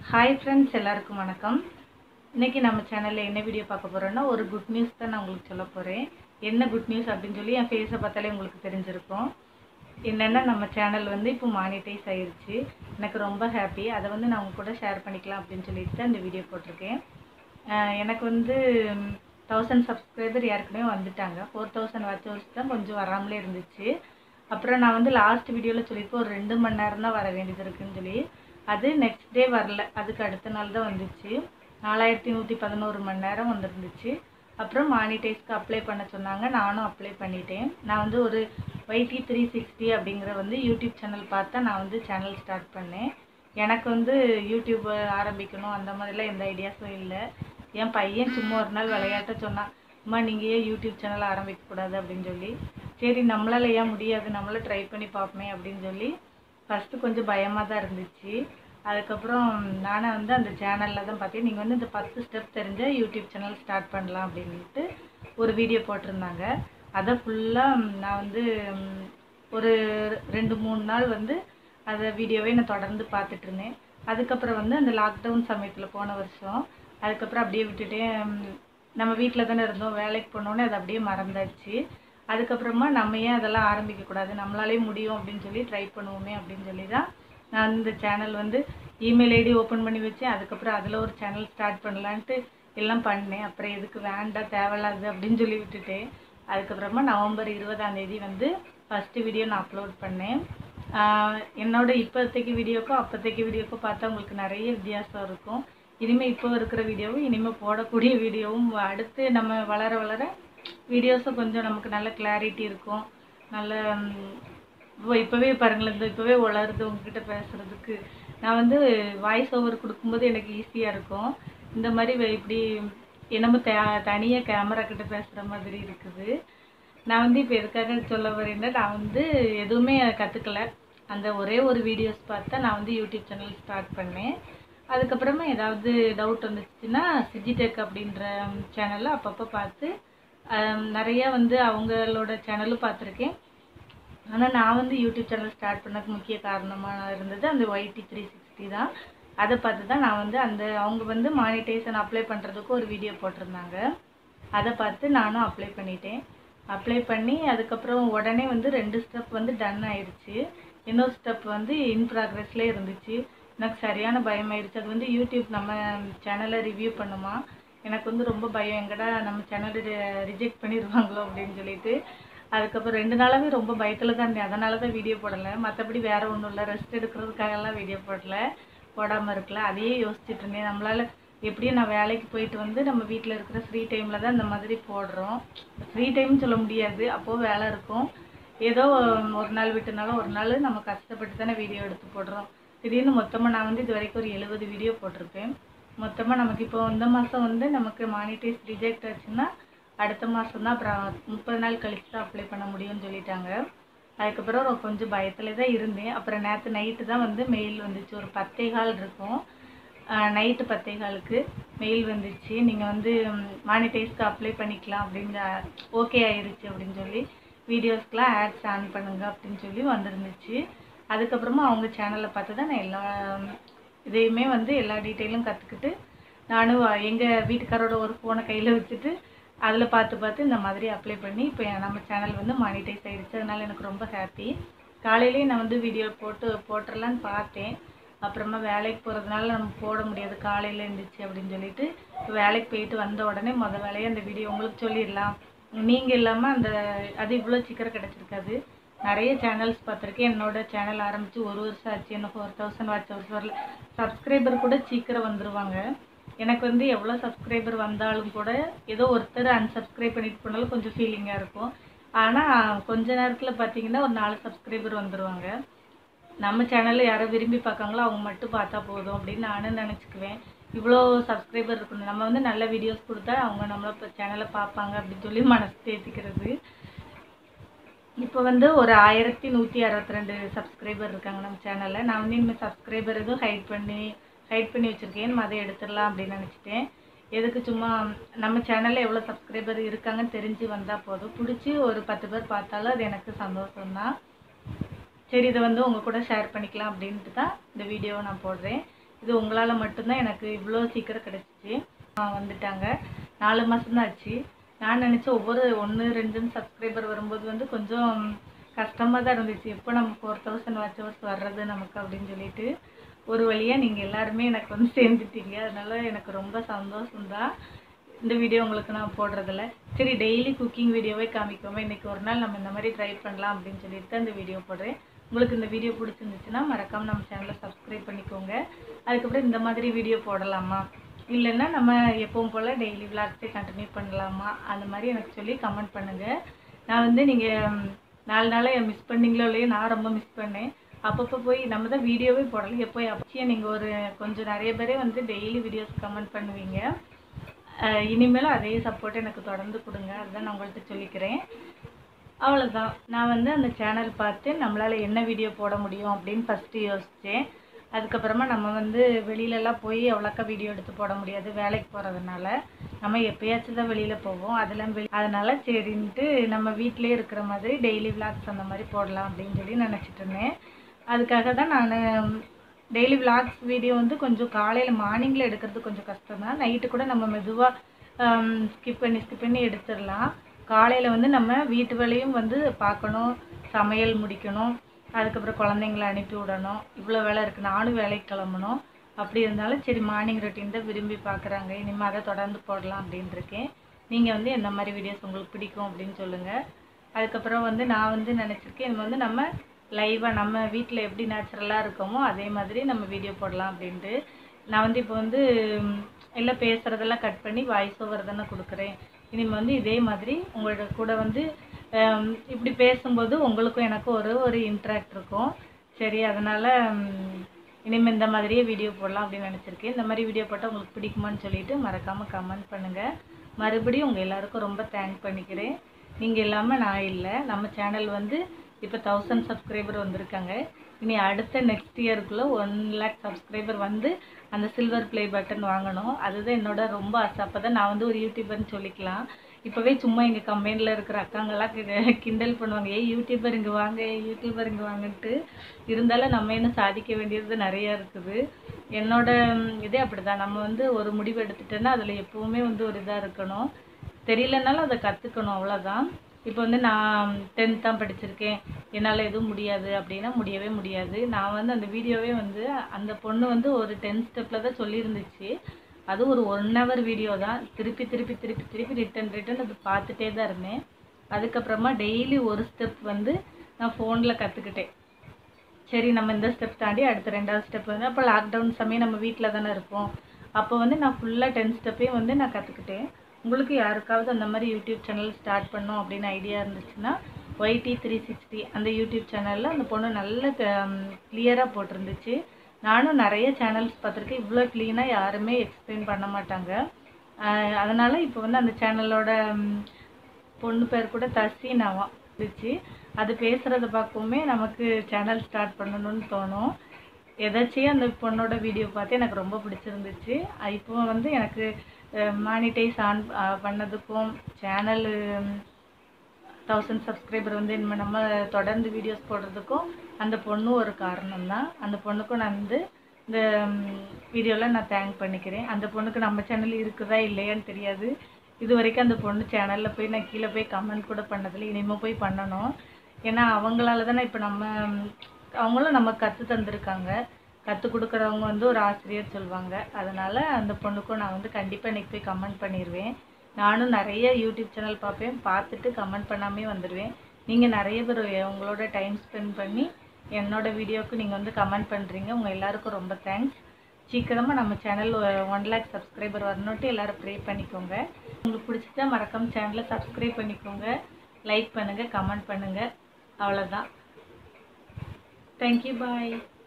hi friends எல்லாருக்கும் வணக்கம் இன்னைக்கு நம்ம சேனலில் என்ன வீடியோ பார்க்க போகிறோன்னா ஒரு குட் நியூஸ் தான் நான் உங்களுக்கு சொல்ல போகிறேன் என்ன குட் நியூஸ் அப்படின்னு சொல்லி என் ஃபேஸை பார்த்தாலே உங்களுக்கு தெரிஞ்சிருக்கும் என்னென்னா நம்ம சேனல் வந்து இப்போ மானிட்டைஸ் ஆயிருச்சு எனக்கு ரொம்ப ஹாப்பி அதை வந்து நான் உங்க கூட ஷேர் பண்ணிக்கலாம் அப்படின்னு சொல்லிட்டு தான் இந்த வீடியோ போட்டிருக்கேன் அஹ் எனக்கு வந்து தௌசண்ட் சப்ஸ்கிரைபர் ஏற்கனவே வந்துட்டாங்க ஃபோர் தௌசண்ட் வாட்சர்ஸ் தான் கொஞ்சம் வராமலே இருந்துச்சு அப்புறம் நான் வந்து லாஸ்ட் வீடியோவில் சொல்லியிருப்பேன் ஒரு ரெண்டு மணி நேரம் தான் வர வேண்டியது இருக்குன்னு சொல்லி அது நெக்ஸ்ட் டே வரல அதுக்கு அடுத்த நாள் தான் வந்துச்சு நாலாயிரத்தி நூற்றி பதினோரு மணி நேரம் வந்துருந்துச்சு அப்புறம் மானிட்டைஸ்க்கு அப்ளை பண்ண சொன்னாங்க நானும் அப்ளை பண்ணிட்டேன் நான் வந்து ஒரு ஒய்டி த்ரீ சிக்ஸ்டி அப்படிங்கிற வந்து யூடியூப் சேனல் பார்த்தா நான் வந்து சேனல் ஸ்டார்ட் பண்ணேன் எனக்கு வந்து யூடியூப் ஆரம்பிக்கணும் அந்த மாதிரிலாம் எந்த ஐடியாஸும் இல்லை என் பையன் சும்மா ஒரு நாள் விளையாட்ட சொன்னான் அம்மா நீங்கள் ஏன் யூடியூப் சேனல் ஆரம்பிக்கக்கூடாது அப்படின்னு சொல்லி சரி நம்மளால ஏன் முடியாது நம்மளும் ட்ரை பண்ணி பார்ப்போமே அப்படின்னு சொல்லி ஃபஸ்ட்டு கொஞ்சம் பயமாக தான் இருந்துச்சு அதுக்கப்புறம் நானே வந்து அந்த சேனலில் தான் பார்த்தேன் நீங்கள் வந்து இந்த பத்து ஸ்டெப் தெரிஞ்ச யூடியூப் சேனல் ஸ்டார்ட் பண்ணலாம் அப்படின்ட்டு ஒரு வீடியோ போட்டிருந்தாங்க அதை ஃபுல்லாக நான் வந்து ம், ஒரு ரெண்டு மூணு நாள் வந்து அதை வீடியோவை நான் தொடர்ந்து பார்த்துட்டு இருந்தேன் அதுக்கப்புறம் வந்து அந்த லாக்டவுன் சமயத்தில் போன வருஷம் அதுக்கப்புறம் அப்படியே விட்டுட்டேன் ம், நம்ம வீட்டில் தானே இருந்தோம் வேலைக்கு போனோன்னே அது அப்படியே மறந்தாச்சு அதுக்கப்புறமா நம்ம ஏன் அதெல்லாம் ஆரம்பிக்கக்கூடாது நம்மளாலே முடியும் அப்படின்னு சொல்லி ட்ரை பண்ணுவோமே அப்படின்னு சொல்லி தான் நான் இந்த சேனல் வந்து இமெயில் ஐடி ஓப்பன் பண்ணி வச்சேன் அதுக்கப்புறம் அதில் ஒரு சேனல் ஸ்டார்ட் பண்ணலான்ட்டு எல்லாம் பண்ணேன் அப்புறம் எதுக்கு வேண்டாம் தேவையில்லாது அப்படின்னு சொல்லி விட்டுட்டேன் அதுக்கப்புறமா நவம்பர் இருபதாம் தேதி வந்து ஃபஸ்ட்டு வீடியோ நான் அப்லோட் பண்ணேன் ஆஹ் என்னோட இப்போதைக்கு வீடியோக்கும் அப்போதைக்கு வீடியோக்கும் பார்த்தா உங்களுக்கு நிறைய வித்தியாசம் இருக்கும் இனிமேல் இப்போ இருக்கிற வீடியோவும் இனிமேல் போடக்கூடிய வீடியோவும் அடுத்து நம்ம வளர வளர வீடியோஸும் கொஞ்சம் நமக்கு நல்ல கிளாரிட்டி இருக்கும் நல்ல ம், இப்போ இப்போவே பாருங்களேன் இந்த இப்போவே வளருது உங்ககிட்ட பேசுகிறதுக்கு நான் வந்து வாய்ஸ் ஓவர் கொடுக்கும்போது எனக்கு ஈஸியாக இருக்கும் இந்த மாதிரி வே- இப்படி என்னமோ த தனியாக கேமரா கிட்ட பேசுகிற மாதிரி இருக்குது நான் வந்து இப்போ எதுக்காக சொல்ல வரேன்னா நான் வந்து எதுவுமே கற்றுக்கல அந்த ஒரே ஒரு வீடியோஸ் பார்த்தா நான் வந்து யூடியூப் சேனல் ஸ்டார்ட் பண்ணேன் அதுக்கப்புறமா ஏதாவது டவுட் வந்துச்சுன்னா சிஜிடெக் அப்படின்ற சேனலில் அப்பப்போ பார்த்து ஆம், நிறைய வந்து அவங்களோட சேனலும் பார்த்துருக்கேன் ஆனால் நான் வந்து யூடியூப் சேனல் ஸ்டார்ட் பண்ணதுக்கு முக்கிய காரணமாக இருந்தது அந்த ஒய்டி த்ரீ சிக்ஸ்டி தான் அதை பார்த்து தான் நான் வந்து அந்த அவங்க வந்து மானிட்டைசேஷன் அப்ளை பண்ணுறதுக்கு ஒரு வீடியோ போட்டிருந்தாங்க அதை பார்த்து நானும் அப்ளை பண்ணிட்டேன் அப்ளை பண்ணி அதுக்கப்புறம் உடனே வந்து ரெண்டு ஸ்டெப் வந்து டன் ஆயிடுச்சு இன்னொரு ஸ்டெப் வந்து இன் ப்ராக்ரஸ்லேயே இருந்துச்சு எனக்கு சரியான பயமாயிருச்சு அது வந்து யூடியூப் நம்ம சேனலை ரிவ்யூ பண்ணுமா எனக்கு வந்து ரொம்ப பயம் எங்கடா நம்ம சேனலை ரிஜெக்ட் பண்ணிடுவாங்களோ அப்படின்னு சொல்லிட்டு அதுக்கப்புறம் ரெண்டு நாளாவே ரொம்ப பயத்தில் தான் இருந்தேன் அதனால தான் வீடியோ போடலை மற்றபடி வேற ஒன்றும் இல்லை ரெஸ்ட் எடுக்கிறதுக்காகலாம் வீடியோ போடல போடாமல் இருக்கல அதையே யோசிச்சுட்டு இருந்தேன் நம்மளால எப்படியும் நான் வேலைக்கு போயிட்டு வந்து நம்ம வீட்டில் இருக்கிற ஃப்ரீ டைமில் தான் இந்த மாதிரி போடுறோம் ஃப்ரீ டைம்னு சொல்ல முடியாது அப்போது வேலை இருக்கும் ஏதோ ஒரு நாள் விட்டுனாலும் ஒரு நாள் நம்ம கஷ்டப்பட்டு தானே வீடியோ எடுத்து போடுறோம் திடீர்னு மொத்தமாக நான் வந்து இது வரைக்கும் ஒரு எழுபது வீடியோ போட்டிருப்பேன் மொத்தமாக நமக்கு இப்போ இந்த மாதம் வந்து நமக்கு மானிட்டைஸ் ரிஜெக்ட் ஆச்சுன்னா அடுத்த மாதம் தான் அப்புறம் முப்பது நாள் கழிச்சு தான் அப்ளை பண்ண முடியும்னு சொல்லிட்டாங்க அதுக்கப்புறம் நான் கொஞ்சம் பயத்தில் தான் இருந்தேன் அப்புறம் நேற்று நைட்டு தான் வந்து மெயில் வந்துச்சு ஒரு பத்தே கால் இருக்கும் நைட்டு பத்தே காலுக்கு மெயில் வந்துச்சு நீங்கள் வந்து மானிட்டைஸ்க்கு அப்ளை பண்ணிக்கலாம் அப்படின்னு ஓகே ஆயிருச்சு அப்படின்னு சொல்லி வீடியோஸ்க்கெலாம் ஆட்ஸ் ஆன் பண்ணுங்க அப்படின்னு சொல்லி வந்திருந்துச்சு அதுக்கப்புறமா அவங்க சேனலை பார்த்து தான் நான் எல்லா இதையுமே வந்து எல்லா டீட்டெயிலும் கற்றுக்கிட்டு நானும் எங்கள் வீட்டுக்காரோட ஒரு ஃபோனை கையில் வச்சுட்டு அதில் பார்த்து பார்த்து இந்த மாதிரி அப்ளை பண்ணி இப்போ நம்ம சேனல் வந்து மானிட்டைஸ் ஆயிடுச்சு அதனால எனக்கு ரொம்ப ஹாப்பி காலையிலேயே நான் வந்து வீடியோ போட்டு போட்டுடலான்னு பார்த்தேன் அப்புறமா வேலைக்கு போகிறதுனால நம்ம போட முடியாது காலையில் இருந்துச்சு அப்படின்னு சொல்லிட்டு இப்போ வேலைக்கு போயிட்டு வந்த உடனே முத வேலையை அந்த வீடியோ உங்களுக்கு சொல்லிடலாம் நீங்கள் இல்லாமல் அந்த அது இவ்வளோ சீக்கிரம் கிடச்சிருக்காது நிறைய சேனல்ஸ் பார்த்துருக்கேன் என்னோட சேனல் ஆரம்பித்து ஒரு வருஷம் ஆச்சு என்ன ஃபோர் தௌசண்ட் வாட்ச் ஹவர்ஸ் வரல சப்ஸ்கிரைபர் கூட சீக்கிரம் வந்துருவாங்க எனக்கு வந்து எவ்வளோ சப்ஸ்கிரைபர் வந்தாலும் கூட ஏதோ ஒருத்தர் unsubscribe பண்ணிட்டு போனாலும் கொஞ்சம் ஃபீலிங்காக இருக்கும் ஆனால் கொஞ்ச நேரத்தில் பார்த்தீங்கன்னா ஒரு நாலு சப்ஸ்கிரைபர் வந்துருவாங்க நம்ம சேனலில் யாரோ விரும்பி பார்க்காங்களோ அவங்க மட்டும் பார்த்தா போதும் அப்படின்னு நானும் நினச்சிக்குவேன் இவ்வளோ சப்ஸ்கிரைபர் இருக்கணும் நம்ம வந்து நல்ல வீடியோஸ் கொடுத்தா அவங்க நம்மளை இப்போ சேனலை பார்ப்பாங்க அப்படின்னு சொல்லி மனசு தேத்திக்கிறது இப்போ வந்து ஒரு ஆயிரத்தி நூற்றி அறுபத்தி ரெண்டு சப்ஸ்கிரைபர் இருக்காங்க நம்ம சேனலில் நான் வந்து இனிமேல் சப்ஸ்கிரைபர் எதுவும் ஹைட் பண்ணி ஹைட் பண்ணி வச்சுருக்கேன் அதை எடுத்துடலாம் அப்படின்னு நினச்சிட்டேன் எதுக்கு சும்மா நம்ம சேனலில் எவ்வளோ சப்ஸ்கிரைபர் இருக்காங்கன்னு தெரிஞ்சு வந்தால் போதும் பிடிச்சி ஒரு பத்து பேர் பார்த்தாலும் அது எனக்கு சந்தோஷம்தான் சரி இதை வந்து உங்கள் கூட ஷேர் பண்ணிக்கலாம் அப்படின்ட்டு தான் இந்த வீடியோவை நான் போடுறேன் இது உங்களால் மட்டும்தான் எனக்கு இவ்வளோ சீக்கிரம் கிடச்சிச்சு வந்துட்டாங்க நாலு மாதம் ஆச்சு நான் நினச்சேன் ஒவ்வொரு ஒன்று ரெண்டுன்னு சப்ஸ்கிரைபர் வரும்போது வந்து கொஞ்சம் கஷ்டமாக தான் இருந்துச்சு எப்போ நம்ம ஃபோர் தௌசண்ட் வாட்ச் ஹவர்ஸ் வர்றது நமக்கு அப்படின்னு சொல்லிட்டு ஒரு வழியாக நீங்கள் எல்லாருமே எனக்கு வந்து சேர்ந்துட்டீங்க அதனால எனக்கு ரொம்ப சந்தோஷம்தான் இந்த வீடியோ உங்களுக்கு நான் போடுறதில்ல சரி டெய்லி குக்கிங் வீடியோவே காமிக்கோமே இன்றைக்கி ஒரு நாள் நம்ம இந்த மாதிரி ட்ரை பண்ணலாம் அப்படின்னு சொல்லிட்டு தான் இந்த வீடியோ போடுறேன் உங்களுக்கு இந்த வீடியோ பிடிச்சிருந்துச்சுன்னா மறக்காமல் நம்ம சேனலை சப்ஸ்கிரைப் பண்ணிக்கோங்க அதுக்கப்புறம் இந்த மாதிரி வீடியோ போடலாமா இல்லைன்னா நம்ம எப்பவும் போல் டெய்லி விளாக்ஸே கண்டினியூ பண்ணலாமா அந்த மாதிரி எனக்கு சொல்லி கமெண்ட் பண்ணுங்கள் நான் வந்து நீங்கள் நாலு நாளாக மிஸ் பண்ணீங்களோ இல்லையோ நான் ரொம்ப மிஸ் பண்ணேன் அப்பப்போ போய் நம்ம தான் வீடியோவே போடலையே போய் அப்பச்சியே நீங்கள் ஒரு கொஞ்சம் நிறைய பேரே வந்து டெய்லி வீடியோஸ் கமெண்ட் பண்ணுவீங்க அஹ் இனிமேலும் அதே சப்போர்ட் எனக்கு தொடர்ந்து கொடுங்க அதுதான் நான் உங்கள்கிட்ட சொல்லிக்கிறேன் அவ்வளோதான் நான் வந்து அந்த சேனல் பார்த்து நம்மளால் என்ன வீடியோ போட முடியும் அப்படின்னு ஃபஸ்ட்டு யோசித்தேன் அதுக்கப்புறமா நம்ம வந்து வெளியிலலாம் போய் அவ்வளோக்கா வீடியோ எடுத்து போட முடியாது வேலைக்கு போகிறதுனால நம்ம எப்பயாச்சும் தான் வெளியில் போவோம் அதெல்லாம் வெளி அதனால் சரின்ட்டு நம்ம வீட்டிலே இருக்கிற மாதிரி டெய்லி விளாக்ஸ் அந்த மாதிரி போடலாம் அப்படின்னு சொல்லி நினச்சிட்டு இருந்தேன் அதுக்காக தான் நான் டெய்லி விளாக்ஸ் வீடியோ வந்து கொஞ்சம் காலையில் மார்னிங்கில் எடுக்கிறது கொஞ்சம் கஷ்டம் தான் நைட்டு கூட நம்ம மெதுவாக ஸ்கிப் பண்ணி ஸ்கிப் பண்ணி எடுத்துடலாம் காலையில் வந்து நம்ம வீட்டு வேலையும் வந்து பார்க்கணும் சமையல் முடிக்கணும் அதுக்கப்புறம் குழந்தைங்கள அனுப்பி விடணும் இவ்வளோ வேலை இருக்குது நானும் வேலைக்கு கிளம்பணும் அப்படி இருந்தாலும் சரி மார்னிங் ரொட்டீன் தான் விரும்பி பார்க்குறாங்க இனிமேல் அதை தொடர்ந்து போடலாம் அப்படின்னு இருக்கேன் நீங்கள் வந்து எந்த மாதிரி வீடியோஸ் உங்களுக்கு பிடிக்கும் அப்படின்னு சொல்லுங்கள் அதுக்கப்புறம் வந்து நான் வந்து நினச்சிருக்கேன் இது வந்து நம்ம லைவாக நம்ம வீட்டில் எப்படி நேச்சுரலாக இருக்கோமோ அதே மாதிரி நம்ம வீடியோ போடலாம் அப்படின்ட்டு நான் வந்து இப்போ வந்து ம், எல்லாம் பேசுகிறதெல்லாம் கட் பண்ணி வாய்ஸ் ஓவர் தானே கொடுக்குறேன் இனிமேல் வந்து இதே மாதிரி உங்களோட கூட வந்து ஹம், இப்படி பேசும்போது உங்களுக்கும் எனக்கும் ஒரு ஒரு இன்ட்ராக்ட் இருக்கும் சரி அதனால் இனிமேல் இந்த மாதிரியே வீடியோ போடலாம் அப்படின்னு நினச்சிருக்கேன் இந்த மாதிரி வீடியோ போட்டால் உங்களுக்கு பிடிக்குமான்னு சொல்லிட்டு மறக்காமல் கமெண்ட் பண்ணுங்கள் மறுபடியும் உங்கள் எல்லாருக்கும் ரொம்ப தேங்க் பண்ணிக்கிறேன் நீங்கள் இல்லாமல் நான் இல்லை நம்ம சேனல் வந்து இப்போ தௌசண்ட் சப்ஸ்கிரைபர் வந்திருக்காங்க இனி அடுத்த நெக்ஸ்ட் இயருக்குள்ளே ஒன் லேக் சப்ஸ்கிரைபர் வந்து அந்த சில்வர் ப்ளே பட்டன் வாங்கணும் அதுதான் என்னோட ரொம்ப ஆசை அப்போ தான் நான் வந்து ஒரு யூடியூபர்னு சொல்லிக்கலாம் இப்போவே சும்மா எங்கள் கம்பெனியில் இருக்கிற அக்காங்கெல்லாம் கி- கிண்டல் பண்ணுவாங்க ஏய் யூடியூபர் இங்கே வாங்க ஏய் யூடியூபர் இங்கே வாங்கன்ட்டு இருந்தாலும் நம்ம இன்னும் சாதிக்க வேண்டியது நிறையா இருக்குது என்னோட ம், இதே அப்படி தான் நம்ம வந்து ஒரு முடிவு எடுத்துட்டோன்னா அதில் எப்போவுமே வந்து ஒரு இதாக இருக்கணும் தெரியலனாலும் அதை கற்றுக்கணும் அவ்வளோதான் இப்போ வந்து நான் டென்த் தான் படிச்சிருக்கேன் என்னால் எதுவும் முடியாது அப்படின்னா முடியவே முடியாது நான் வந்து அந்த வீடியோவே வந்து அந்த பொண்ணு வந்து ஒரு டென்த் ஸ்டெப்பில் தான் சொல்லியிருந்துச்சு அது ஒரு ஒன் ஹவர் வீடியோ தான் திருப்பி திருப்பி திருப்பி திருப்பி ரிட்டன் ரிட்டன் அது பார்த்துட்டே தான் இருந்தேன் அதுக்கப்புறமா டெய்லி ஒரு ஸ்டெப் வந்து நான் ஃபோனில் கற்றுக்கிட்டேன் சரி நம்ம இந்த ஸ்டெப் தாண்டி அடுத்த ரெண்டாவது ஸ்டெப் வந்து அப்போ லாக்டவுன் சமயம் நம்ம வீட்டில் தானே இருப்போம் அப்போ வந்து நான் ஃபுல்லாக டென் ஸ்டெப்பையும் வந்து நான் கற்றுக்கிட்டேன் உங்களுக்கு யாருக்காவது அந்த மாதிரி யூடியூப் சேனல் ஸ்டார்ட் பண்ணோம் அப்படின்னு ஐடியா இருந்துச்சுன்னா ஒய்டி த்ரீ சிக்ஸ்டி அந்த யூடியூப் சேனலில் அந்த பொண்ணு நல்ல கிளியராக போட்டிருந்துச்சு நானும் நிறைய சேனல்ஸ் பார்த்துருக்கேன் இவ்வளோ க்ளீனாக யாருமே எக்ஸ்பிளைன் பண்ண மாட்டாங்க ஆஹ் அதனால இப்போ வந்து அந்த சேனலோட பொண்ணு பேர் கூட தசீனாவா இருந்துச்சு அது பேசுகிறத பார்க்கவுமே நமக்கு சேனல் ஸ்டார்ட் பண்ணணும்னு தோணும் எதாச்சியும் அந்த பொண்ணோட வீடியோ பார்த்து எனக்கு ரொம்ப பிடிச்சிருந்துச்சு அஹ் இப்போ வந்து எனக்கு மானிட்டைஸ் ஆன் பண்ணதுக்கும் சேனல் தௌசண்ட் சப்ஸ்கிரைபர் வந்து இனிமேல் நம்ம தொடர்ந்து வீடியோஸ் போடுறதுக்கும் அந்த பொண்ணும் ஒரு காரணம் தான் அந்த பொண்ணுக்கும் நான் வந்து இந்த வீடியோவில் நான் தேங்க் பண்ணிக்கிறேன் அந்த பொண்ணுக்கு நம்ம சேனல் இருக்குதா இல்லையான்னு தெரியாது இது வரைக்கும் அந்த பொண்ணு சேனலில் போய் நான் கீழே போய் கமெண்ட் கூட பண்ணதில்லை இனிமேல் போய் பண்ணணும் ஏன்னா அவங்களால தானே இப்போ நம்ம ம், அவங்களும் நம்ம கற்று தந்திருக்காங்க கற்றுக் கொடுக்குறவங்க வந்து ஒரு ஆசிரியர் சொல்லுவாங்க அதனால் அந்த பொண்ணுக்கும் நான் வந்து கண்டிப்பாக இன்னைக்கு போய் கமெண்ட் பண்ணிடுவேன் நானும் நிறைய யூடியூப் சேனல் பார்ப்பேன் பார்த்துட்டு கமெண்ட் பண்ணாமே வந்துடுவேன் நீங்கள் நிறைய பேர் உங்களோட டைம் ஸ்பெண்ட் பண்ணி என்னோட வீடியோவுக்கு நீங்கள் வந்து கமெண்ட் பண்ணுறீங்க உங்கள் எல்லாருக்கும் ரொம்ப தேங்க்ஸ் சீக்கிரமாக நம்ம சேனல் ஒன் லேக் சப்ஸ்கிரைபர் வரணுன்ட்டு எல்லாரும் ப்ரே பண்ணிக்கோங்க உங்களுக்கு பிடிச்சிட்டா மறக்காம சேனலை சப்ஸ்கிரைப் பண்ணிக்கோங்க லைக் பண்ணுங்கள் கமெண்ட் பண்ணுங்கள் அவ்வளோதான் தேங்க்யூ பாய்